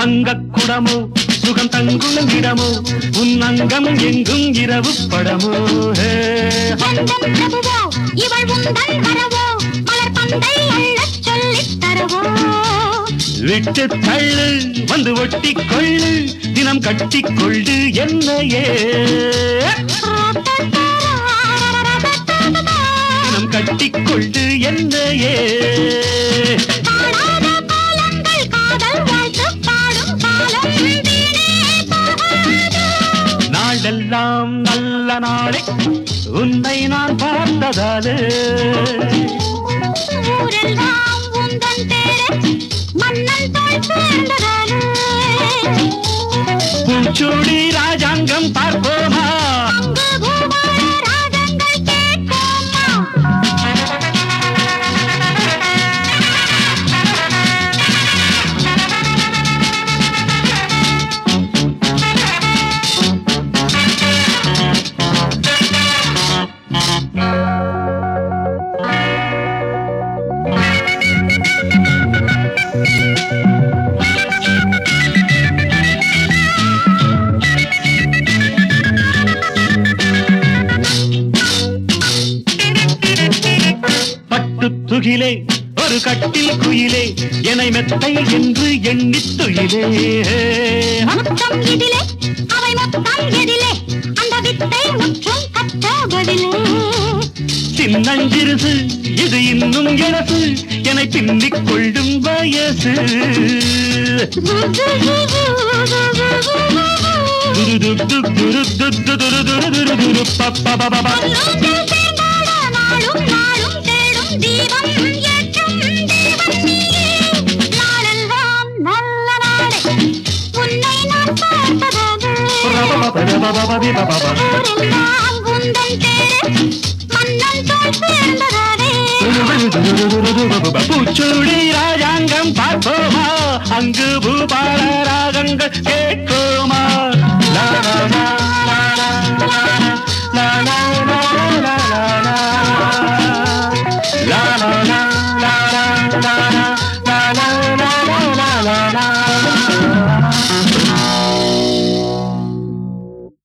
தங்க குடமோ சுகம் தங்கும் இடமோ உன் அங்கம் எங்கும் இரவு படமோ ஹே. எந்தன் பிரபுவோ இவள் உந்தன் வரவோ மலர் பந்தை அள்ளச் சொல்லித் தரவோ விட்டு தள்ளு வந்து ஒட்டி கொள்ளு தினம் கட்டி கொள்ளு என்னையே தினம் கட்டி கொள்ளு என்னையே காணாத காலங்கள் காதல் வாழ்த்து பாடும் காலம் வீணே போகாது. நாளெல்லாம் நல்ல நாளே உன்னை நான் பார்த்ததாலே ஊரெல்லாம் உந்தன் பேரே மன்னன் தோள் சேர்ந்ததாலே. பூச்சூடி ராஜாங்கம் பார்ப்போமா அங்கு பூபால ராகங்கள் கேட்போமா பட்டு துகிலே ஒரு கட்டில் குயிலே என்னை மெத்தை என்று எண்ணித் துயிலே மொத்தம் இதிலே அவை மொத்தம் எதிலே அந்த வித்தை முற்றும் கற்றாவதிலே சின்னஞ்சிறுசு இது இன்னும் இழசு என்னை பின்னிக் கொள்ளும் வயசு துருதுது துருதுது துருதுரு துரு பப்பபபப. சொல்லுங்கள் சேர்ந்தாட நாளும் நாளும் தேடும் தீபம் ஏற்றும் தேவன் நீயே. நாளெல்லாம் நல்ல நாளே உன்னை நான் பார்த்ததாக பபபபபபபபபபப. ஊரெல்லாம் உந்தன் பேரே மன்னன் தோள் சேர்ந்ததாலே பூச்சூடி ராஜாங்கம் பார்ப்போமா அங்கு பூபால ராகங்கள் கேட்போமா